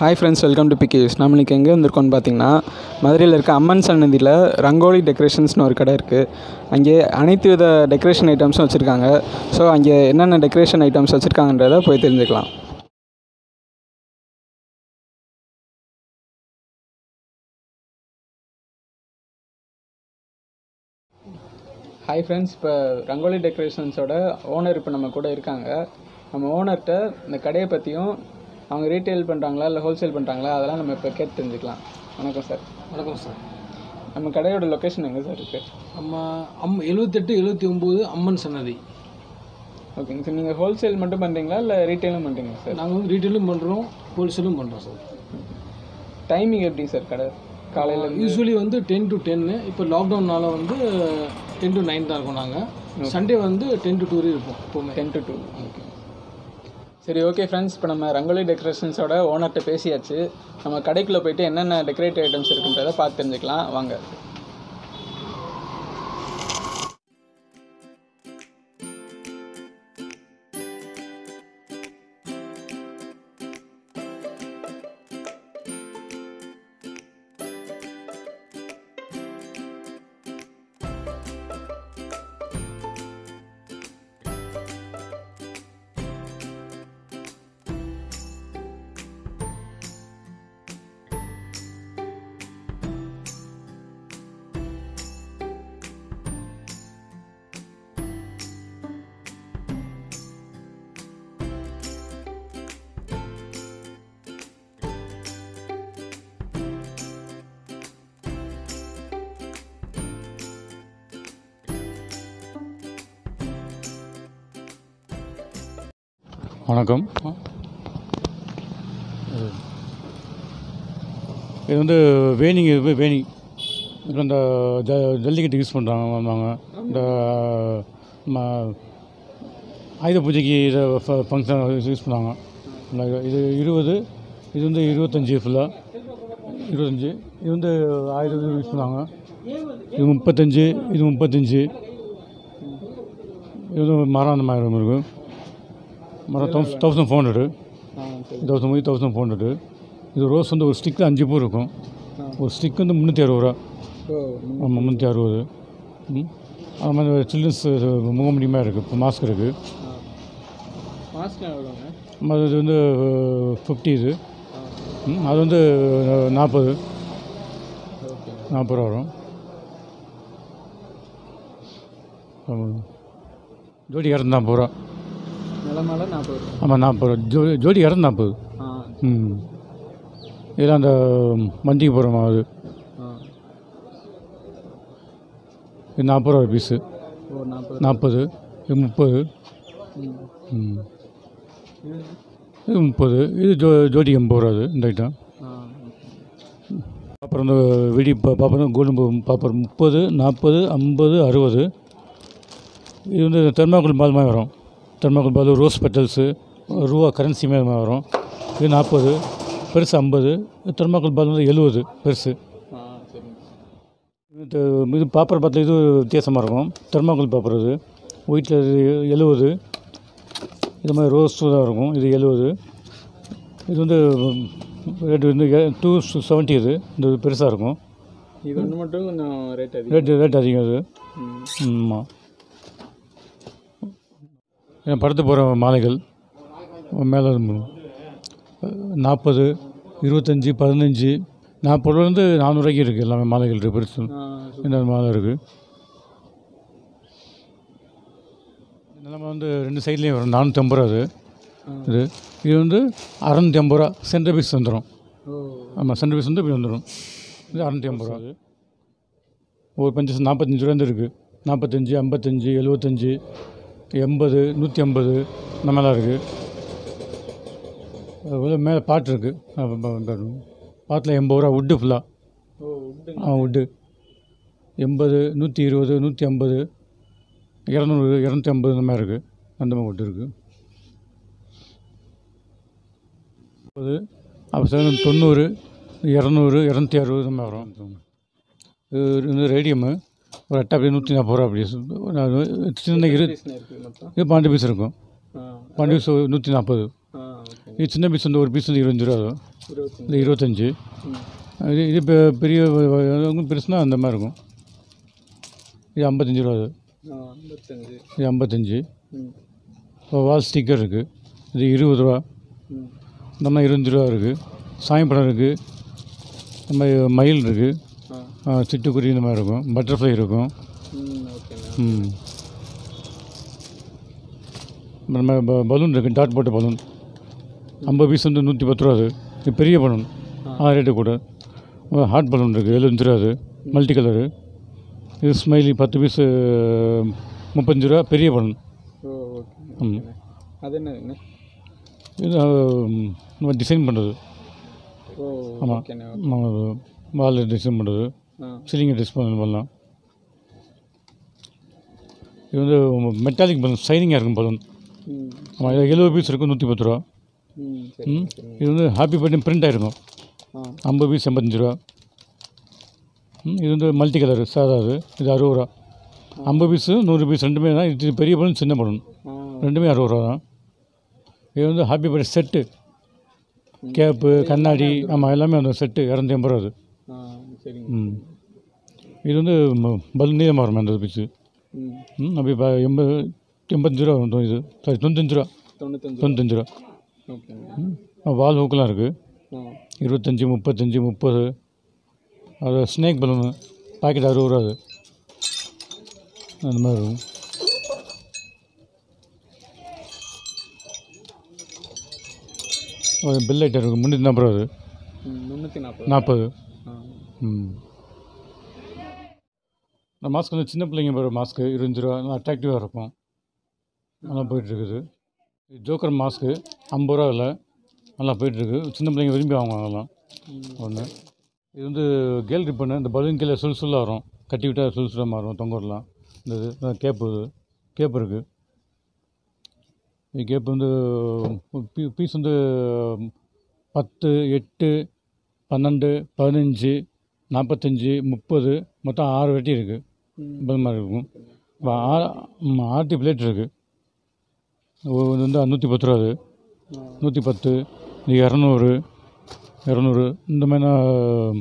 Hi friends welcome to பிகேஸ் நம்ம இன்றைக்கி எங்கே வந்திருக்கோம்னு பார்த்தீங்கன்னா மதுரையில் இருக்க அம்மன் சன்னதியில் ரங்கோலி டெக்கரேஷன்ஸ்னு ஒரு கடை இருக்குது அங்கே அனைத்து வித டெக்கரேஷன் ஐட்டம்ஸும் வச்சுருக்காங்க ஸோ அங்கே என்னென்ன டெக்கரேஷன் ஐட்டம்ஸ் வச்சுருக்காங்கன்றதை போய் தெரிஞ்சுக்கலாம் ஹாய் ஃப்ரெண்ட்ஸ் இப்போ ரங்கோலி டெக்கரேஷன்ஸோட ஓனர் இப்போ நம்ம கூட இருக்காங்க நம்ம ஓனர்கிட்ட இந்த கடையை பற்றியும் அவங்க ரீட்டைல் பண்ணுறாங்களா இல்லை ஹோல்சேல் பண்ணுறாங்களா அதெல்லாம் நம்ம இப்போ கேட்டு தெரிஞ்சுக்கலாம் வணக்கம் சார் வணக்கம் சார் நம்ம கடையோட லொக்கேஷன் எங்கே சார் இருக்குது நம்ம அம் எழுபத்தெட்டு எழுபத்தி ஒம்பது அம்மன் சன்னதி ஓகேங்க சார் நீங்கள் ஹோல்சேல் மட்டும் பண்ணுறீங்களா இல்லை ரீட்டைலும் பண்ணுறீங்களா சார் நாங்கள் வந்து ரீட்டெயிலும் பண்ணுறோம் ஹோல்சேலும் பண்ணுறோம் சார் டைமிங் எப்படி சார் கடை காலையில் யூஸ்வலி வந்து டென் டு டென்னு இப்போ லாக்டவுன்னால வந்து டென் டு நைன் தான் இருக்கோம் நாங்கள் சண்டே வந்து டென் டு டூ இருப்போம் எப்போவுமே டென் டு டூ ஓகே சரி ஓகே ஃப்ரெண்ட்ஸ் இப்போ நம்ம ரங்கோலி டெக்கரேஷன்ஸோட ஓனர்கிட்ட பேசியாச்சு நம்ம கடைக்குள்ளே போயிட்டு என்னென்ன டெக்கரேட்டிவ் ஐட்டம்ஸ் இருக்குன்றதை பார்த்து தெரிஞ்சுக்கலாம் வாங்க வணக்கம் இது வந்து வேணிங்க இது வேணி இப்போ இந்த ஜ ஜல்லிக்கட்டு யூஸ் பண்ணுறாங்க வந்தாங்க இந்த ம ஆயுத பூஜைக்கு இதை ஃபங்க்ஷன் யூஸ் பண்ணாங்க இந்த இது இருபது இது வந்து இருபத்தஞ்சி ஃபுல்லாக இருபத்தஞ்சி இது வந்து ஆயுத பூஜை யூஸ் பண்ணாங்க இது முப்பத்தஞ்சு இது முப்பத்தஞ்சு இது வந்து மரம் அந்த மாதிரி இருக்கும் மரம் தௌசண்ட் தௌசண்ட் ஃபோர் ஹண்ட்ரடு ஆ சரி தௌசண்ட் தௌசண்ட் ஃபோர் ஹண்ட்ரடு இது ரோஸ் வந்து ஒரு ஸ்டிக்கு அஞ்சு பூ இருக்கும் ஒரு ஸ்டிக் வந்து முந்நூற்றி அறுபது ரூபா ஓ ஆமாம் முந்நூற்றி அறுபது ம் அது மாதிரி சில்ட்ரன்ஸ் முகமுடியுமாக இருக்குது இப்போ மாஸ்க் இருக்குது மாஸ்க் எவ்வளோங்க அது வந்து ஃபிஃப்டி இது ம் அது வந்து நாற்பது ஓகே நாற்பது ரூபா வரும் ஆமாம். ஜோடி இரநூத்தம்பது ரூபா நிலமால நாற்பது ரூபா ஆமாம் நாற்பது ரூபா ஜோ ஜோடி இரநூத்தம்பது ஆ ம் இதெல்லாம் அந்த வண்டிக்கு போகிற மாதிரி ஆ இது நாற்பது ரூபா பீஸு ஓ நாற்பது நாற்பது இது முப்பது ம் ம் இது முப்பது இது ஜோ ஜோடி எண்பது ரூபா அது இந்த ஐட்டம் ஆ அப்புறம் இந்த வெடி பா பாப்பரம் கோல்டு பாப்பர் முப்பது நாற்பது ஐம்பது அறுபது இது வந்து தெர்மாக்குள் பால் மாதிரி வரும் தெர்மாக்குள் பால் ரோஸ் பெட்டல்ஸு ரூபா கரன்சி மாதிரி மாதிரி வரும் இது நாற்பது பெருசு ஐம்பது தெர்மாக்குள் பால் வந்து எழுபது பெருசு ஆ சரிங்க இது இது பாப்பர் பார்த்து இது வித்தியாசமாக இருக்கும் தெர்மாக்குள் பாப்பர் இது ஒயிட்டில் எழுபது இது மாதிரி ரோஸ் தான் இருக்கும் இது எழுபது இது வந்து ரேட்டு வந்து டூ செவன்ட்டி இது இந்த இது பெருசாக இருக்கும் இது ஒன்று மட்டும் கொஞ்சம் ரேட் அதிகம் ரேட்டு ரேட் அதிகம் அது ம் ஆமாம் என் படுத்து போகிற மாலைகள் மேலே நாற்பது இருபத்தஞ்சி பதினஞ்சு நாற்பதுலேருந்து நானூறுரூவாய்க்கு இருக்குது எல்லாமே மாலைகள் இருக்குது பெருசு ஆ இந்த மாலை இருக்குது நிலமை வந்து ரெண்டு சைட்லேயும் வரும் நானூற்றி ஐம்பது ரூபா அது இது இது வந்து அறநூற்றி ஐம்பது ரூபா சென்டர் பீஸ் வந்துடும் ஓ ஆமாம் சென்டர் பீஸ் வந்து இப்படி வந்துடும் இது அறநூற்றி ஐம்பது ரூபா அது ஒரு பஞ்சு நாற்பத்தஞ்சு ரூபாந்து இருக்குது நாற்பத்தஞ்சு ஐம்பத்தஞ்சு எழுபத்தஞ்சு எண்பது நூற்றி ஐம்பது இந்த மாதிரிலாம் இருக்குது அதுபோல் மேலே பாட்டு இருக்குது பாட்டில் எண்பது ரூபா உட்டு ஃபுல்லாக ஓ உட்டு ஆ உட்டு எண்பது நூற்றி இருபது நூற்றி ஐம்பது இரநூறு இரநூத்தி ஐம்பது இந்த மாதிரி இருக்குது அந்த மாதிரி உட்டு இருக்குது முப்பது அப்புறம் தொண்ணூறு இரநூறு இரநூத்தி அறுபது இந்த மாதிரி வரும் இது வந்து ரேடியமு ஒரு எட்டு அப்படியே நூற்றி நாற்பது ரூபா அப்படி சொல்லு- நான் சின்ன இரு இருக்குது மொத்தம் இது பன்னெண்டு பீஸ் இருக்கும் ஆ பன்னெண்டு பீஸ் நூற்றி நாற்பது ஆ ஓகே இது சின்ன பீஸ் வந்து ஒரு பீஸ் வந்து இருபத்தஞ்சு ரூபா ஆகும் இருபத்தஞ்சு இது இருபத்தஞ்சு ம் இது இது பெ- பெரிய வ- பெருசுனா அந்த மாதிரி இருக்கும் இது ஐம்பத்தஞ்சு ரூபா அது ஆ ஐம்பத்தஞ்சு இது ஐம்பத்தஞ்சு ம் இப்போ வால் ஸ்டிக்கர் இருக்குது இது இருபது ரூபா ம் இந்த மாதிரி இருபத்தஞ்சு ரூபா இருக்குது சாயப்படம் இருக்குது இந்த மாதிரி மயில் இருக்குது ஆ சிட்டுக்குருவி இந்த மாதிரி இருக்கும் பட்டர்ஃப்ளை இருக்கும் ம் ஓகேண்ணா ம் நம்ம ப- பலூன் இருக்குது டாட் போட்ட பலூன் ஐம்பது பீஸ் வந்து நூற்றி பத்து ரூபா அது இது பெரிய பலூன் ஆ ரேட்டு கூட ஹாட் பலூன் இருக்குது எழுபத்தஞ்சு ரூபா அது மல்டி கலரு இது ஸ்மைலி பத்து பீஸு முப்பத்தஞ்சு ரூபா பெரிய பலூன் ஓ ஓகே ம் அது என்னதுண்ணே இது ம், நம்ம டிசைன் பண்ணுறது ஓ ஆமாம் ஓகேண்ணே வாலில் டிசைன் பண்ணுறது ஆ சீலிங்கை டிஸ்பிளே பண்ணலாம் இது வந்து மெட்டாலிக் பலூன் ஷைனிங்காக இருக்கும் பலூன் ம் ஆமாம் இது எழுபது பீஸ் இருக்கும் நூற்றி பத்து ரூபா ம் சரி ம் இது வந்து ஹாப்பி பர்த்டே பிரிண்ட் ஆகிருக்கும் ஆ ஐம்பது பீஸ் எண்பத்தஞ்சு ரூபா ம் இது வந்து மல்டி கலர் சாதா இது இது அறுபது ரூபா ஐம்பது பீஸு நூறு பீஸ் ரெண்டுமே தான் இது பெரிய பலூன் சின்ன பலூன் ஆ ரெண்டுமே அறுபது ரூபா தான் இது வந்து ஹாப்பி பர்த்டே செட்டு கேப்பு கண்ணாடி ஆமாம் எல்லாமே அந்த செட்டு இரநூத்தி எண்பது ரூபா அது ஆ சரிங்க ம் இது வந்து பலூன் நீளமாக வரும் அந்த பீஸு ம் ம் அப்படி இப்போ எண்பது எண்பத்தஞ்சு ரூபா வரும் இது சாரி தொண்ணூத்தஞ்சு ரூபா தொண்ணூத்தஞ்சு தொண்ணூத்தஞ்சு ரூபா ஓகேங்க ம் வால் ஹூக்கெலாம் இருக்குது ஆ இருபத்தஞ்சி முப்பத்தஞ்சு முப்பது அது ஸ்னேக் பலூனு பாக்கெட் அறுபது ரூபா அது அந்த மாதிரி இருக்கும் ஒரு பில் லைட்டர் இருக்குது முந்நூற்றி நாற்பது ரூபா அது ம் முந்நூற்றி நாற்பது நாற்பது ஆ ம் இந்த மாஸ்க் வந்து சின்ன பிள்ளைங்க போகிற மாஸ்க்கு இருபத்தஞ்சு ரூபா நல்லா அட்ராக்டிவாக இருக்கும் நல்லா போயிட்டுருக்குது இது ஜோக்கர் மாஸ்க்கு ஐம்பது ரூபா விலை நல்லா போயிட்டுருக்கு சின்ன பிள்ளைங்க விரும்பி வாங்குவாங்க அதெல்லாம் ஒன்று இது வந்து கேல் ரிப்பனு இந்த பலூன் கீழே சுல் சுல்லாக வரும் கட்டி விட்டால் சுல் சுல்லாக மாறும் தொங்க விடலாம் இந்த இது அஹ் கேப்பு இது கேப் இருக்குது இது கேப் வந்து பீ பீஸ் வந்து பத்து எட்டு பன்னெண்டு பதினஞ்சு நாற்பத்தஞ்சு முப்பது மொத்தம் ஆறு வெட்டி இருக்குது ம். பல் மாதிரி இருக்கும் இப்போ ஆறு ம், ஆர்டி பிளேட் இருக்குது இது வந்து நூற்றி பத்து ரூபா அது ஆ நூற்றி பத்து இது இரநூறு இரநூறு இந்த மாதிரிலாம்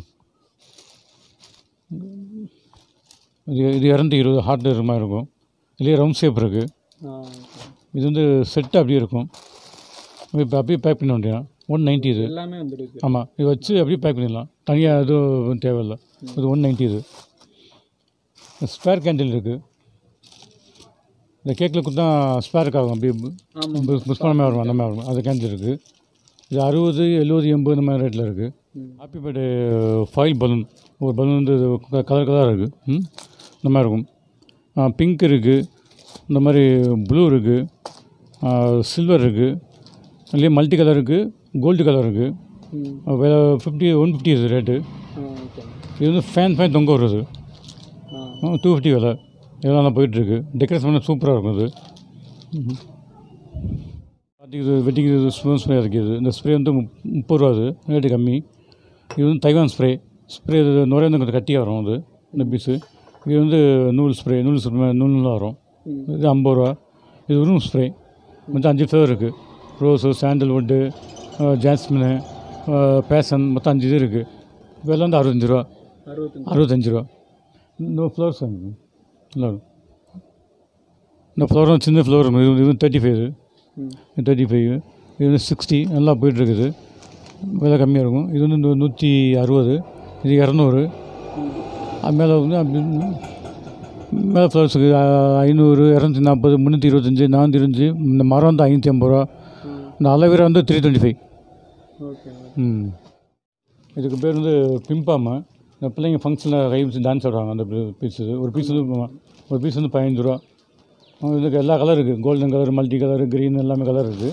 இது இது இரநூத்தி இருபது ஹார்ட் இருக்கிற மாதிரி இருக்கும் இதுலேயே ரவுண்ட் ஷேப் இருக்குது ஆ இது வந்து செட்டு அப்படியே இருக்கும் இப்போ அப்படியே பேக் பண்ண வேண்டியதான் ஒன் நைன்ட்டி இது எல்லாமே வந்துருக்கு ஆமாம் இது வச்சு அப்படியே பேக் பண்ணிடலாம் தனியாக எதுவும் தேவையில்லை இது ஒன் நைன்ட்டி இது ஸ்பேர் கேண்டில் இருக்குது இந்த கேக்கில் கொடுத்தா ஸ்பேருக்கு ஆகும் அப்படியே ஆமாம் புஷ் புஷ் பண்ணாமல் வரும் அந்த மாதிரி வரும் அது கேண்டில் இருக்குது இது அறுபது எழுபது எண்பது இந்த மாதிரி ரேட்டில் இருக்குது ம். ஹாப்பி பர்த்டே ஃபாயில் பலூன் ஒரு பலூன் வந்து கலர் கலராக இருக்குது ம் இந்த மாதிரி இருக்கும் பிங்க் இருக்குது இந்த மாதிரி ப்ளூ இருக்குது சில்வர் இருக்குது அதுலேயே மல்டி கலர் இருக்குது கோல்டு கலர் இருக்குது ம் விலை ஃபிஃப்டி ஒன் ஃபிஃப்டி இது ரேட்டு ஆ ஓகே இது வந்து ஃபேன் ஃபேன் தொங்க வருது ஆ டூ ஃபிஃப்டி விலை இதெல்லாம் தான் போயிட்டுருக்கு டெக்கரேஷன் பண்ண சூப்பராக இருக்கும் இது பார்ட்டிக்கு இது வெட்டிங் இது ஸ்ப்ரே ஸ்ப்ரே இருக்குது இந்த ஸ்ப்ரே வந்து முப் முப்பது ரூபா அது ரேட்டு கம்மி இது வந்து தைவான் ஸ்ப்ரே ஸ்ப்ரே இது நுரைய வந்து கொஞ்சம் கட்டியாக வரும் அது இந்த பீஸு இது வந்து நூல் ஸ்ப்ரே நூல் ஸ்ப்ரே நூல் நூலாக வரும் ம். இது ஐம்பது ரூபா இது ரூம் ஸ்ப்ரே மொத்தம் அஞ்சு ஃப்ளேவர் இருக்குது ரோஸு சாண்டல்வுட்டு ஜாஸ்மினு பேஷன் மொத்தம் அஞ்சு இது இருக்குது இதெல்லாம் வந்து அறுபத்தஞ்சு ரூபா அறுபத்தஞ்சு அறுபத்தஞ்சு ரூபா இந்த ஃப்ளவர்ஸ் வாங்கிக்கோங்க நல்லா இருக்கும் இந்த ஃப்ளவர் சின்ன ஃப்ளவர் இது இது தேர்ட்டி ஃபைவ் ம் தேர்ட்டி ஃபைவ் இது வந்து சிக்ஸ்டி நல்லா போயிட்டுருக்குது விலை கம்மியாக இருக்கும் இது வந்து நூ- நூற்றி அறுபது இது இரநூறு அது மேலே வந்து அப்படி மேலே ஃப்ளவர்ஸுக்கு ஐநூறு இரநூத்தி நாற்பது முந்நூற்றி இருபத்தஞ்சி நானூற்றி இருபத்தஞ்சி இந்த மரம் வந்து ஐநூற்றி ஐம்பது ரூபா ம் இந்த அலோவேரா வந்து த்ரீ டுவெண்ட்டி ஃபைவ் ஓகே ம் இதுக்கு பேர் வந்து பிம்பாம இந்த பிள்ளைங்க ஃபங்க்ஷனில் கை வச்சு டான்ஸ் ஆடுவாங்க அந்த பீஸ் இது ஒரு பீஸ் வந்து ஆமா, ஒரு பீஸ் வந்து பதினஞ்சு ரூபா ஆ, இதுக்கு எல்லா கலர் இருக்குது golden colour multi colour green எல்லாமே கலர் இருக்குது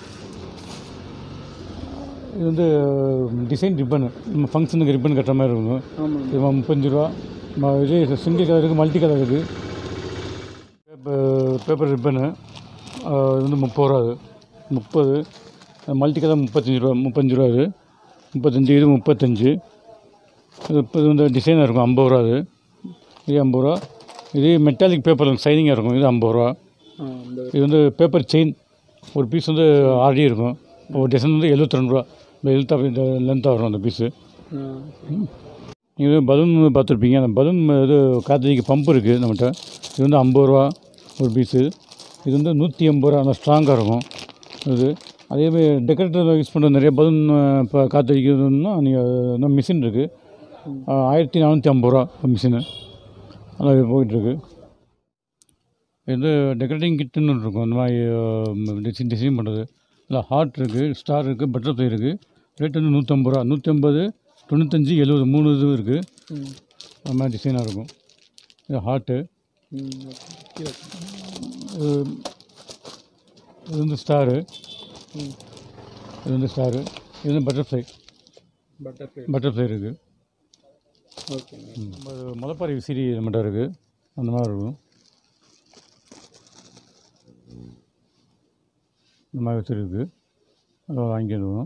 இது வந்து டிசைன் ரிப்பனு நம்ம ஃபங்க்ஷனுக்கு ரிப்பன் கட்டுற மாதிரி இருக்கும் ஆமாம் இது முப்பத்தஞ்சு ரூபா ம- இது சிங்கிள் கலர் இருக்குது மல்டி கலர் இருக்குது பேப்பர் பேப்பர் ரிப்பனு இது வந்து முப்பது ரூபா அது முப்பது மல்டி கலர் முப்பத்தஞ்சு ரூபா முப்பத்தஞ்சு ரூபா அது முப்பத்தஞ்சு இது முப்பத்தஞ்சு இது இப்போ இது வந்து டிசைனாக இருக்கும் ஐம்பது ரூபா அது இது ஐம்பது ரூபா இது மெட்டாலிக் பேப்பர் ஷைனிங்காக இருக்கும் இது ஐம்பது ரூபா ஆ இந்த இது வந்து பேப்பர் செயின் ஒரு பீஸ் வந்து ஆல்ரெடி இருக்கும் ஒரு டசன் வந்து எழுபத்தி ரெண்டு ரூபா எழுபத்தா லென்த்தாக வரும் அந்த பீஸு இது பலூன் பார்த்துருப்பீங்க அந்த பலூன் இது காற்றுக்கு பம்ப் இருக்குது நம்மகிட்ட இது வந்து ஐம்பது ரூபா ஒரு பீஸு இது வந்து நூற்றி ஐம்பது ரூபா நல்லா ஸ்ட்ராங்காக இருக்கும் இது அதேமாதிரி டெக்கரேட்டரில் யூஸ் பண்ணுற நிறைய பலூன் இப்போ காற்றடிக்கிறதுனா நீங்கள் மிஷின் இருக்குது ஆயிரத்தி நானூற்றி ஐம்பது ரூபா மிஷினு நல்லா போயிட்டுருக்கு இது டெக்கரேட்டிங் கிட்டுன்னு ஒன்று இருக்கும் அந்த மாதிரி டிசைன் டிசைன் பண்ணுறது இல்லை ஹார்ட் இருக்குது ஸ்டார் இருக்குது பட்டர்ஃப்ளை இருக்குது ரேட் வந்து நூற்றம்பது ரூபா நூற்றம்பது தொண்ணூத்தஞ்சு எழுபது மூணு இது இருக்குது அந்த மாதிரி டிசைனாக இருக்கும் இது ஹார்ட்டு இது இது வந்து ஸ்டாரு இது வந்து ஸ்டாரு இது வந்து பட்டர்ஃப்ளை பட்டர்ஃப்ளை பட்டர்ஃப்ளை இருக்குது ஓகேங்க முளைப்பாரி விசிறி நம்மகிட்ட இருக்குது அந்த மாதிரி இருக்கும் இந்த மாதிரி விசிறி இருக்குது அதை வாங்கிடுவோம்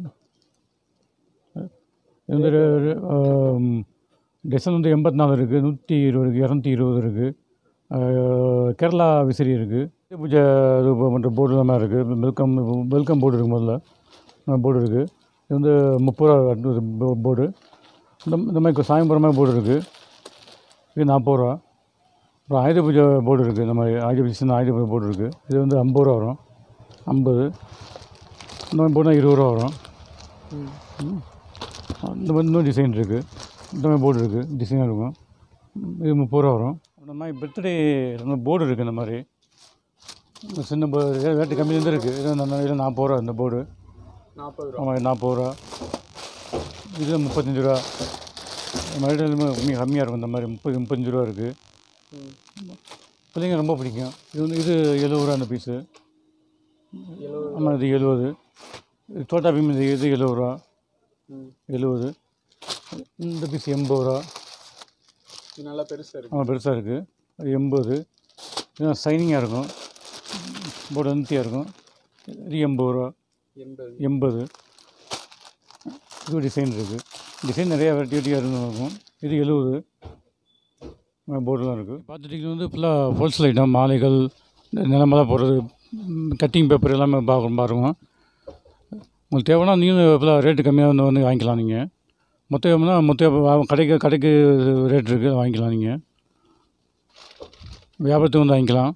இது வந்து ரெ- ரெ- ஆம், டெசன் வந்து எண்பத்தி நாலு இருக்குது நூற்றி இருபது இருக்குது இரநூத்தி இருபது இருக்குது கேரளா விசிறி இருக்குது பூஜை இது பண்ணுற போர்டு இந்த மாதிரி இருக்குது வெல்கம் வெல்கம் போர்டு இருக்குது முதல்ல போர்டு இருக்குது இது வந்து முப்பது ரூபா போர்டு இந்த இந்த மாதிரி சாயம்புரமாக போர்டு இருக்குது இது நாற்பது ரூபா அப்புறம் ஆயுத பூஜை போர்டு இருக்குது இந்த மாதிரி ஆயுத பூஜை சின்ன ஆயுத பூஜை போர்டு இருக்குது இது வந்து ஐம்பது ரூபா வரும் ஐம்பது இந்த மாதிரி போர்டுனா இருபது ரூபா வரும் ம். இந்த மாதிரி இன்னும் டிசைன் இருக்குது இந்த மாதிரி போர்டு இருக்குது டிசைனாக இருக்கும் இது முப்பது ரூபா வரும் இந்த மாதிரி பர்த்டே இந்த போர்டு இருக்குது இந்த மாதிரி இந்த சின்ன போ ரேட்டு கம்மியிலேருந்து இருக்குது இது இந்த இதில் நாற்பது ரூபா இந்த போர்டு நாற்பது ரூபா ஆமாம் நாற்பது ரூபா இது முப்பத்தஞ்சு ரூபா மறுபடியும் கம்மி கம்மியாக இருக்கும் இந்த மாதிரி முப்பது முப்பத்தஞ்சு ரூபா இருக்குது பிள்ளைங்க ரொம்ப பிடிக்கும் இது வந்து இது எழுபது ரூபா அந்த பீஸு ஆமாம் இது எழுபது இது சோட்டா பீம் இது இது எழுபது ரூபா எழுபது இந்த பீஸ் எண்பது ரூபா இது நல்லா பெருசாக இருக்கு ஆமாம் பெருசாக இருக்குது அது எண்பது இது சைனிங்காக இருக்கும் போர்டு வந்துத்தியாக இருக்கும் இது எண்பது ரூபா எண்பது எண்பது இது டிசைன் இருக்குது டிசைன் நிறையா வெரைட்டியாக இருக்கும் இது எழுபது போர்டெலாம் இருக்குது பார்த்துட்டிங்கன்னா வந்து ஃபுல்லாக ஹோல்சேல் ஐட்டம் மாலைகள் நிலமெல்லாம் போடுறது கட்டிங் பேப்பர் எல்லாமே பார்க்க பாருங்க உங்களுக்கு தேவைன்னா நீங்கள் ஃபுல்லாக ரேட்டு கம்மியாக வந்து வந்து வாங்கிக்கலாம் நீங்கள் மொத்த வேணும்னா மொத்த வா- கடைக்கு கடைக்கு ரேட் இருக்குது அதை வாங்கிக்கலாம் நீங்கள் வியாபாரத்துக்கு வந்து வாங்கிக்கலாம்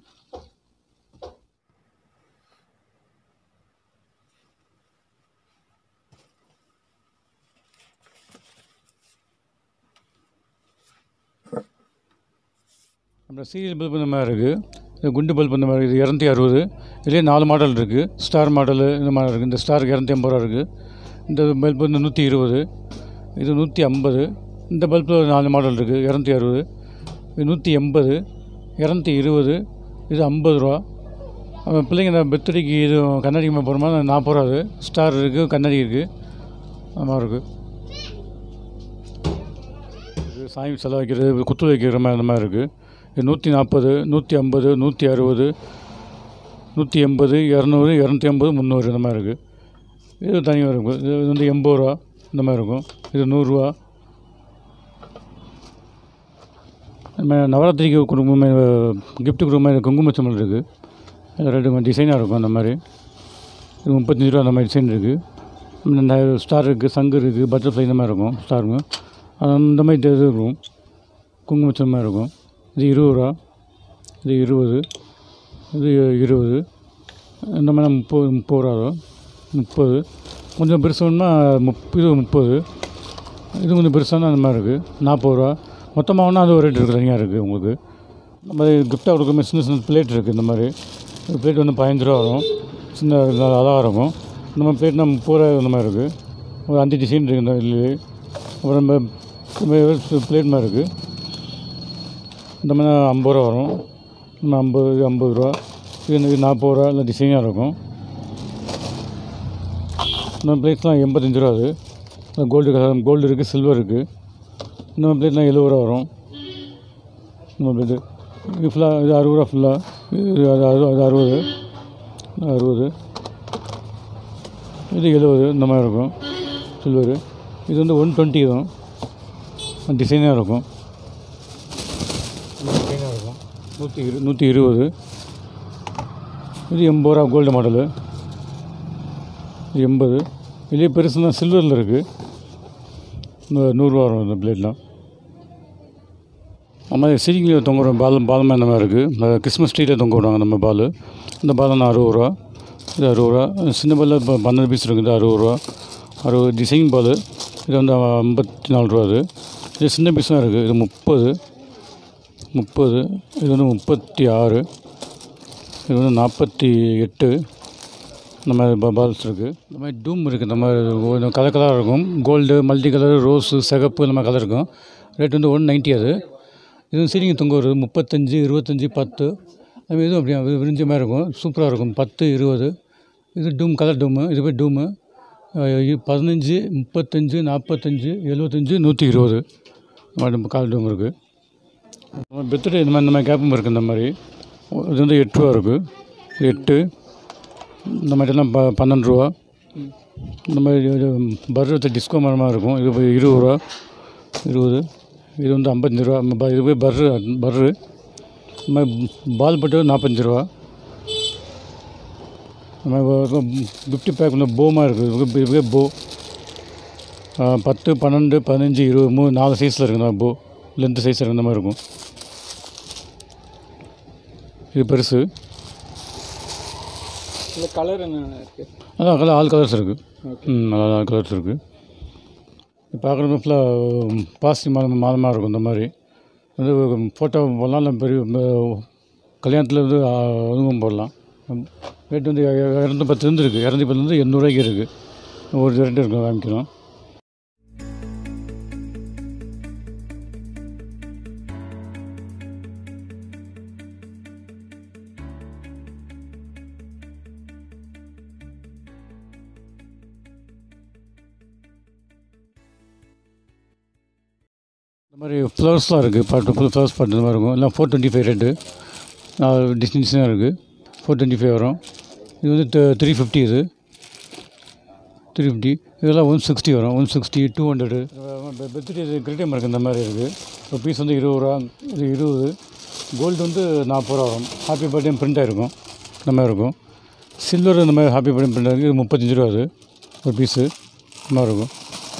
அப்புறம் சீரியல் பல்ப் இந்த மாதிரி இருக்குது இது குண்டு பல்ப் இந்த மாதிரி இது இரநூத்தி அறுபது இதுலேயே நாலு மாடல் இருக்குது ஸ்டார் மாடலு இந்த மாதிரி இருக்குது இந்த ஸ்டாருக்கு இரநூத்தி ஐம்பது ரூபா இருக்குது இந்த பல்ப் வந்து நூற்றி இருபது இது நூற்றி ஐம்பது இந்த பல்பில் நாலு மாடல் இருக்குது இரநூத்தி அறுபது இது நூற்றி எண்பது இரநூத்தி இருபது இது ஐம்பது ரூபா அப்புறம் பிள்ளைங்க இந்த பர்த்டேக்கு இது கண்ணாடி போகிற மாதிரி நாற்பது ரூபா அது ஸ்டார் இருக்குது கண்ணாடி இருக்குது அந்த மாதிரி இருக்குது இது சாமி செலவு வைக்கிறது குத்து வைக்கிற மாதிரி அந்த மாதிரி இருக்குது இது நூற்றி நாற்பது நூற்றி ஐம்பது நூற்றி அறுபது நூற்றி எண்பது இரநூறு இரநூத்தி ஐம்பது முந்நூறு இந்த மாதிரி இருக்குது இது தனியாக இருக்கும் இது வந்து எண்பது ரூபா இந்த மாதிரி இருக்கும் இது நூறுரூவா நம்ம நவராத்திரிக்கு கொடுக்குமே கிஃப்ட் கொடுக்குற மாதிரி குங்குமச்சமல் இருக்குது அது ரெண்டு கொஞ்சம் டிசைனாக இருக்கும் அந்த மாதிரி இது முப்பத்தஞ்சு ரூபா அந்த மாதிரி டிசைன் இருக்குது இந்த ஸ்டார் இருக்குது சங்கு இருக்குது பட்டர்ஃப்ளை இந்த மாதிரி இருக்கும் ஸ்டாருங்க அந்த மாதிரி இது இருக்கும் குங்குமச்சல் மாதிரி இருக்கும் இது இருபது ரூபா இது இருபது இது இருபது இந்த மாதிரி முப்பது முப்பது ரூபா வரும் முப்பது கொஞ்சம் பெருசு வேணும்னா முப் இது முப்பது இது கொஞ்சம் பெருசான அந்த மாதிரி இருக்குது நாற்பது ரூபா மொத்தமாக வேணால் அது ஒரு ரேட் இருக்குது தனியாக இருக்குது உங்களுக்கு இந்த மாதிரி கிஃப்டாக கொடுக்குற சின்ன சின்ன பிளேட் இருக்குது இந்த மாதிரி பிளேட் வந்து பதினஞ்சு ரூபா வரும் சின்ன நல்ல அழகாக இருக்கும் இந்த மாதிரி பிளேட்னா முப்பது ரூபா இந்த மாதிரி இருக்குது ஒரு அஞ்சு டிசைன் இருக்குது இந்த இதுலேயே அப்புறம் நம்ம பிளேட் மாதிரி இருக்குது இந்த மாதிரி ஐம்பது ரூபா வரும் இந்த ஐம்பது இது ஐம்பது ரூபா இது இது நாற்பது ரூபா இல்லை டிசைனாக இருக்கும் இந்த பிளேட்ஸ்லாம் எண்பத்தஞ்சு ரூபா அது கோல்டு கலர் கோல்டு இருக்குது சில்வர் இருக்குது இந்த பிளேட்லாம் எழுபது ரூபா வரும் இந்த பிளேட்டு இது ஃபுல்லாக இது அறுபது ரூபா ஃபுல்லாக இது அது அறு அது அறுபது இது அறுபது இது எழுபது இந்த மாதிரி இருக்கும் சில்வரு இது வந்து ஒன் டுவெண்ட்டி தான் டிசைனாக இருக்கும் டிசைனாக இருக்கும் நூற்றி இரு நூற்றி இருபது இது எண்பது ரூபா கோல்டு மாடலு இது எண்பது இதுலேயே பெருசுனா சில்வரில் இருக்குது இந்த நூறுரூவா வரும் இந்த பிளேட்லாம் அது மாதிரி சீக்கிரம் தொங்க விடுற பால் பாலமாக இந்த மாதிரி இருக்குது இந்த கிறிஸ்மஸ் ட்ரீயில் தொங்க விடுவாங்க நம்ம பால் இந்த பாலம்னா அறுபது ரூபா இது அறுபது ரூபா சின்ன பாலில் இப்போ பன்னெண்டு பீஸ் இருக்குது அறுபது ரூபா அறுபது டிசைன் பால் இது வந்து ஐம்பத்தி நாலு ரூபா அது இது சின்ன பீஸ் தான் இருக்குது இது முப்பது முப்பது இது வந்து முப்பத்தி ஆறு இது வந்து நாற்பத்தி எட்டு இந்த மாதிரி ப- பால்ஸ் இருக்குது இந்த மாதிரி டூம் இருக்குது இந்த மாதிரி கலர் கலராக இருக்கும் கோல்டு மல்டி கலர் ரோஸு சிகப்பு இந்த மாதிரி கலர் இருக்கும் ரேட் வந்து ஒன் நைன்ட்டி அது இது வந்து சீலிங் தொங்க வருது முப்பத்தஞ்சு இருபத்தஞ்சி பத்து அது மாதிரி இதுவும் அப்படியே வி- விரிஞ்ச மாதிரி இருக்கும் சூப்பராக இருக்கும் பத்து இருபது இது டூம் கலர் டூமு இது போய் டூமு அஹ் இது பதினஞ்சு முப்பத்தஞ்சு நாற்பத்தஞ்சு எழுபத்தஞ்சு நூற்றி இருபது இந்த மாதிரி கால் டூம் இருக்குது பெத்துட்டு இந்த மாதிரி இந்த மாதிரி கேப்பும் இருக்குது இந்த மாதிரி இது வந்து எட்டு ரூபா இருக்குது இது எட்டு இந்த மாதிரிலாம் ப பன்னெண்டு ரூபா இந்த மாதிரி இது பர்ரு டிஸ்கோ மரமாக இருக்கும் இது போய் இருபது ரூபா இருபது இது வந்து ஐம்பத்தஞ்சு ரூபா ம- ப- இது போய் பர்ரு பர்ரு இந்த மாதிரி பால் பட்டு நாற்பத்தஞ்சு ரூபா இந்த மாதிரி ஃபிஃப்டி பேக் வந்து போமாக இருக்குது இதுவே போ ஆ, பத்து பன்னெண்டு பதினஞ்சு இருபது மூணு நாலு சைஸில் இருக்குது இந்த போ லென்த்து சைஸ் இந்த மாதிரி இருக்கும் இது பெருசு இந்த கலர் என்னென்ன இருக்குது அதான் கலர் ஆல் கலர்ஸ் இருக்குது ம் அதான் ஆல் கலர்ஸ் இருக்குது பார்க்குறது ஃபுல்லாக பாசிட்டிவ் மாதம் மாதமாக இருக்கும் இந்த மாதிரி வந்து ஃபோட்டோ போடலாம் இல்லை பெரிய ம- கல்யாணத்தில் வந்து ஆ, அதுவும் போடலாம் ரேட் வந்து இ- இரநூத்தி பத்துலேருந்து இருக்குது இரநூத்தி பத்துலேருந்து எண்ணூறுவாய்க்கு இருக்குது ஒரு ரெண்டு இருக்கும் வாங்கிக்கலாம் இந்த மாதிரி ஃப்ளவர்ஸ்லாம் இருக்குது பாட்டு ஃபுல் ஃப்ளவர்ஸ் பாட்டு இந்த மாதிரி இருக்கும் எல்லாம் four twenty five rate distance டிசைனாக இருக்குது ஃபோர் டுவெண்ட்டி ஃபைவ் வரும் இது வந்து த்ரீ ஃபிஃப்டி இது த்ரீ ஃபிஃப்டி இதெல்லாம் ஒன் சிக்ஸ்டி வரும் one sixty two hundred birthday கிரிட்டியம் இருக்குது இந்த மாதிரி இருக்குது ஒரு பீஸ் வந்து இருபது ரூபா இது இருபது கோல்டு வந்து நாற்பது ரூபா வரும் ஹாப்பி பர்த்டே பிரிண்ட் ஆகிருக்கும் இந்த மாதிரி இருக்கும் சில்வர் இந்த மாதிரி ஹாப்பி பர்த்டே பிரிண்ட் ஆகிருக்கு இது முப்பத்தஞ்சு ரூபா அது ஒரு பீஸு இந்த மாதிரி இருக்கும்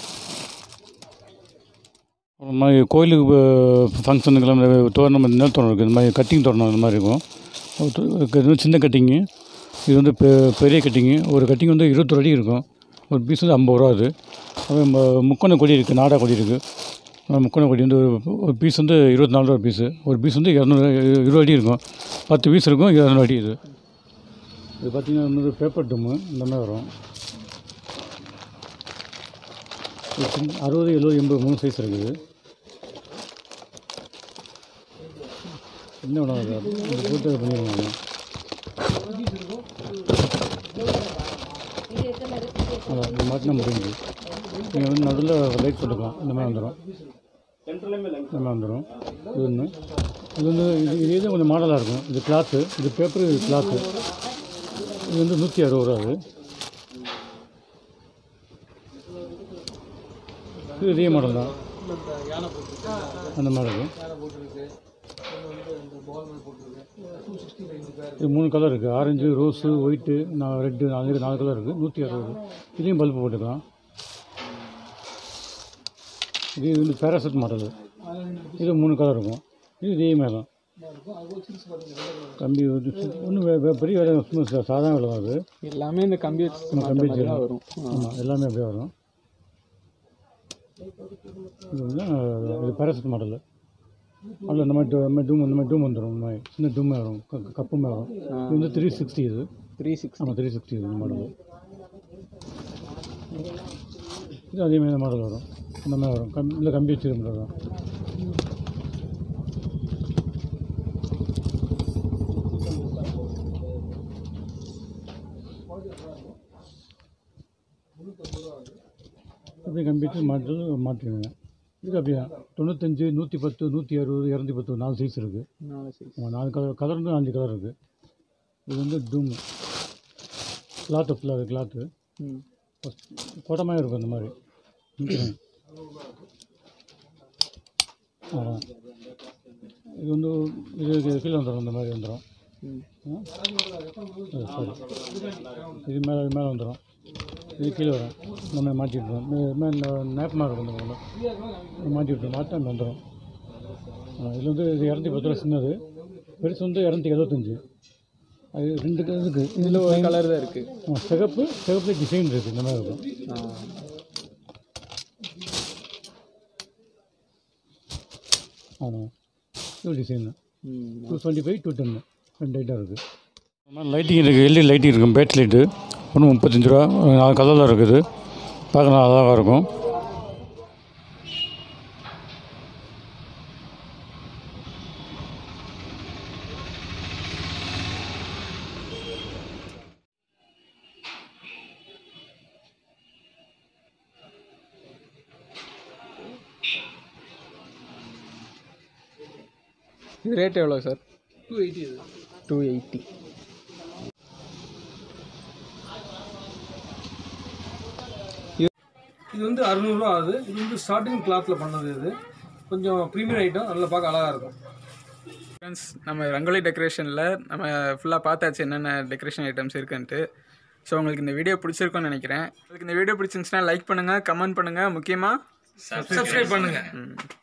ஒரு மாதிரி கோயிலுக்கு ஃபங்க்ஷனுக்கெல்லாம் இந்த தோரணம் நெல் தோரணம் இருக்குது இந்த மாதிரி கட்டிங் தோரணம் இந்த மாதிரி இருக்கும் ஒரு து- இது வந்து சின்ன கட்டிங்கு இது வந்து பெ பெரிய கட்டிங்கு ஒரு கட்டிங் வந்து இருபத்தொரு அடி இருக்கும் ஒரு பீஸ் வந்து ஐம்பது ரூபா அது அப்புறம் ம- முக்கோண கொடி இருக்குது நாடா கொடி இருக்குது முக்கோண கொடி வந்து ஒரு- ஒரு பீஸ் வந்து இருபத்தி நாலு ரூபா பீஸு ஒரு பீஸ் வந்து இரநூறு இருபது அடி இருக்கும் பத்து பீஸ் இருக்கும் இரநூறு அடி இது இது பார்த்திங்கன்னா இன்னொரு பேப்பர் டம்மு இந்த மாதிரி வரும் இது சின்ன- அறுபது எழுபது எண்பது மூணு சைஸ் இருக்குது என்ன உணவு அது இந்த போட்டு பண்ணிடுவாங்க அதான் இந்த மாட்டினா முடிஞ்சு நீங்கள் வந்து நடுவில் லைட் போட்டுக்கலாம் இந்த மாதிரி வந்துடும் இந்த மாதிரி வந்துடும் இது ஒன்று இது வந்து இது இதே தான் கொஞ்சம் மாடலாக இருக்கும் இது கிளாத்து இது பேப்பர் இது கிளாத்து இது வந்து நூற்றி அறுபது ரூபா அது இது இதே மாடல் தான் அந்த மாதிரி இருக்கும் இது மூணு கலர் இருக்குது ஆரஞ்சு ரோஸு ஒயிட்டு நான் ரெட்டு நாலு நாலு கலர் இருக்குது நூற்றி அறுபது இதுலேயும் பல்பு போட்டுக்கலாம் இது இது வந்து பேராசூட் மாடல் இது மூணு கலர் இருக்கும் இது இதே மாதிரி தான் கம்பி ஒன்றும் பெரிய வேலை சும்மா சா- சாதாரண வேலை தான் அது எல்லாமே இந்த கம்பி வச்சு நம்ம மாட்டுற கம்பி மாதிரி தான் வச்சு வரும் ஆமாம் எல்லாமே அப்படியே வரும் இது வந்து அஹ், இது பேராசூட் மாடல் அதில் இந்த மாதிரி டூ- இந்த மாதிரி டூம் இந்த மாதிரி டூம் வந்துடும் இந்த மாதிரி சின்ன டூமே வரும் க- கப்புமே வரும் இது வந்து த்ரீ சிக்ஸ்டி இது த்ரீ சிக்ஸ் ஆமாம் த்ரீ சிக்ஸ்டி இது மாடல் இது அதே மாதிரி மாடல் வரும் அந்த மாதிரி வரும் கம் இல்லை கம்பி வச்சு மாடல் தான் அப்படியே கம்பி வச்சு மாட்டு மாற்றிடுங்க இதுக்கு அப்படியே தொண்ணூத்தஞ்சு நூற்றி பத்து நூற்றி அறுபது இரநூத்தி பத்து நாலு சைஸ் இருக்குது நாலு சைஸ் ஆமாம் நாலு கலர் கலர் வந்து அஞ்சு கலர் இருக்குது இது வந்து டூமு கிளாத்து ஃபுல்லாக கிளாத்து ம் கோட்டமாக இருக்கும் இந்த மாதிரி ம். ஆ. இது வந்து இது இது கீழே வந்துடும் இந்த மாதிரி வந்துடும் ம் சரி இது மேலே இது மேலே வந்துடும் இது கீழே வரும் நம்ம மாட்டி விட்டுருவோம் இந்த இந்த நேப்பமாக இருக்கும் இந்த பக்கம் மாட்டி விட்டுருவோம் மாற்றி அங்கே வந்துடும் இதில் வந்து இது இரநூத்தி பத்து ரூபா சின்னது பெருசு வந்து இரநூத்தி எழுபத்தஞ்சு அது ரெண்டு இதுக்கு இதில் ஒரு கலர் தான் இருக்குது சிகப்பு சிகப்பு டிசைன் இருக்குது இந்த மாதிரி இருக்கும் ஆமாம் இது design two twenty five two டென்னு ரெண்டு ஐட்டம் இருக்குது லைட்டிங் இருக்குது எல்இடி லைட்டிங் இருக்கும் பேட் லைட்டு ஒன்று முப்பத்தஞ்சு ரூபா நாலு கலரில் இருக்குது பார்க்க நல்லா அழகாக இருக்கும் இது ரேட் எவ்வளோ சார் டூ எயிட்டி இது டூ எயிட்டி இது வந்து அறுநூறுவா ஆகுது இது வந்து ஸ்டார்டிங் கிளாத்தில் பண்ணது இது கொஞ்சம் ப்ரீமியம் ஐட்டம் நல்லா பார்க்க அழகாக இருக்கும் ஃப்ரெண்ட்ஸ் நம்ம ரங்கோலி டெக்கரேஷனில் நம்ம ஃபுல்லாக பார்த்தாச்சு என்னென்ன டெக்கரேஷன் ஐட்டம்ஸ் இருக்குன்ட்டு ஸோ உங்களுக்கு இந்த வீடியோ பிடிச்சிருக்கும்னு நினைக்கிறேன் உங்களுக்கு இந்த வீடியோ பிடிச்சிருந்துச்சுன்னா லைக் பண்ணுங்கள் கமெண்ட் பண்ணுங்கள் முக்கியமாக சப்ஸ்கிரைப் பண்ணுங்கள் ம்